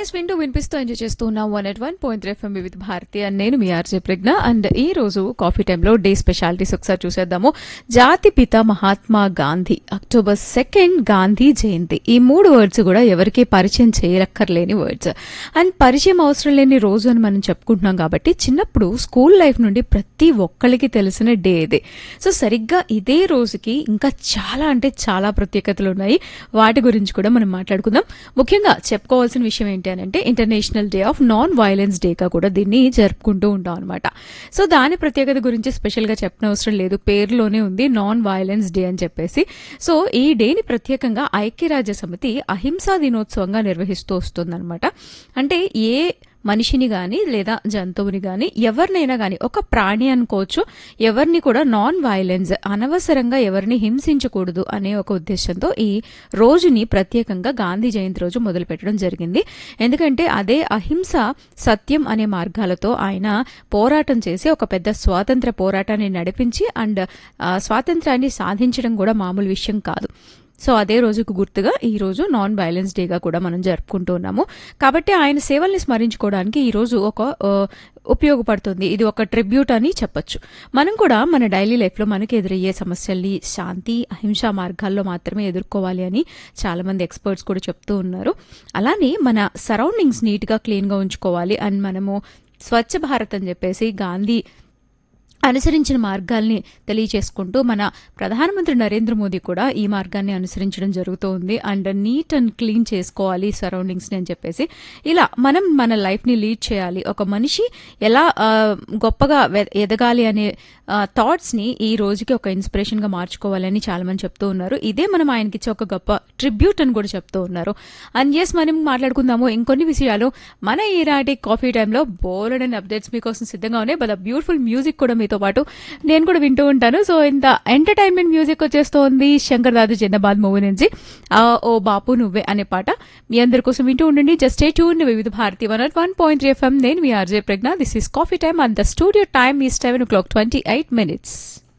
yes వింటూ వినిపిస్తూ enjoy చేస్తూ ఉన్నాం one at one point FM with Bharati and నేను మీ ఆర్జే ప్రజ్ఞ అండ్ ఈ రోజు కాఫీ టైంలో డే స్పెషాలిటీస్ ఒకసారి చూసేద్దాము జాతి పిత మహాత్మా గాంధీ అక్టోబర్ సెకండ్ గాంధీ జయంతి ఈ మూడు వర్డ్స్ కూడా ఎవరికి పరిచయం చేయక్కర్లేని వర్డ్స్ అండ్ పరిచయం అవసరం లేని రోజు అని మనం చెప్పుకుంటున్నాం కాబట్టి చిన్నప్పుడు స్కూల్ లైఫ్ నుండి ప్రతి ఒక్కరికి తెలిసిన డే ఇది సో సరిగ్గా ఇదే రోజుకి ఇంకా చాలా అంటే చాలా ప్రత్యేకతలు ఉన్నాయి వాటి గురించి కూడా మనం మాట్లాడుకుందాం ముఖ్యంగా చెప్పుకోవాల్సిన విషయం ఏంటి అని అంటే international day of non violence డేగా కూడా దీన్ని జరుపుకుంటూ ఉంటాం అనమాట సో దాని ప్రత్యేకత గురించి స్పెషల్గా చెప్పనవసరం లేదు పేరులోనే ఉంది నాన్ వైలెన్స్ డే అని చెప్పేసి సో ఈ డేని ప్రత్యేకంగా ఐక్యరాజ్య సమితి అహింసా దినోత్సవంగా నిర్వహిస్తూ వస్తుందన్నమాట అంటే ఏ మనిషిని కానీ లేదా జంతువుని కానీ ఎవరినైనా కానీ ఒక ప్రాణి అనుకోవచ్చు ఎవరిని కూడా నాన్ వైలెన్స్ అనవసరంగా ఎవరిని హింసించకూడదు అనే ఒక ఉద్దేశంతో ఈ రోజుని ప్రత్యేకంగా గాంధీ జయంతి రోజు మొదలుపెట్టడం జరిగింది ఎందుకంటే అదే అహింస సత్యం అనే మార్గాలతో ఆయన పోరాటం చేసి ఒక పెద్ద స్వాతంత్ర పోరాటాన్ని నడిపించి అండ్ ఆ, స్వాతంత్రాన్ని సాధించడం కూడా మామూలు విషయం కాదు సో అదే రోజుకు గుర్తుగా ఈ రోజు నాన్ వైలెన్స్ డేగా కూడా మనం జరుపుకుంటూ ఉన్నాము కాబట్టి ఆయన సేవల్ని స్మరించుకోవడానికి ఈ రోజు ఒక ఆ, ఉపయోగపడుతుంది ఇది ఒక ట్రిబ్యూట్ అని చెప్పొచ్చు మనం కూడా మన డైలీ లైఫ్లో మనకి ఎదురయ్యే సమస్యల్ని శాంతి అహింసా మార్గాల్లో మాత్రమే ఎదుర్కోవాలి అని చాలా మంది ఎక్స్పర్ట్స్ కూడా చెప్తూ ఉన్నారు అలానే మన సరౌండింగ్స్ నీట్గా క్లీన్గా ఉంచుకోవాలి అండ్ మనము స్వచ్ఛ భారత్ అని చెప్పేసి గాంధీ అనుసరించిన మార్గాల్ని తెలియచేసుకుంటూ మన ప్రధానమంత్రి నరేంద్ర మోదీ కూడా ఈ మార్గాన్ని అనుసరించడం జరుగుతూ ఉంది అండ్ నీట్ అండ్ క్లీన్ చేసుకోవాలి సరౌండింగ్స్ని అని చెప్పేసి ఇలా మనం మన లైఫ్ని లీడ్ చేయాలి ఒక మనిషి ఎలా ఆ, గొప్పగా వె- ఎదగాలి అనే థాట్స్ని ఈ రోజుకి ఒక ఇన్స్పిరేషన్గా మార్చుకోవాలని చాలా మంది చెప్తూ ఉన్నారు ఇదే మనం ఆయనకి ఇచ్చే ఒక గొప్ప ట్రిబ్యూట్ అని కూడా చెప్తూ ఉన్నారు అండ్ ఎస్ మనం మాట్లాడుకుందాము ఇంకొన్ని విషయాలు మన ఈనాటి కాఫీ టైంలో బోల్డ్ అండ్ అప్డేట్స్ మీకోసం సిద్ధంగా ఉన్నాయి బట్ బ్యూటిఫుల్ మ్యూజిక్ కూడా మీతో పాటు నేను కూడా వింటూ ఉంటాను సో ఇంత ఎంటర్టైన్మెంట్ మ్యూజిక్ వచ్చేస్తోంది శంకర్ దాదు జిన్నబాద్ మూవీ నుంచి ఆ, ఓ బాపు నువ్వే అనే పాట మీ అందరి కోసం వింటూ ఉండండి just a tune Vividh Bharati one at one point FM నేను మీ RJ Pragya this is coffee time and the studio time is seven o'clock twenty eight minutes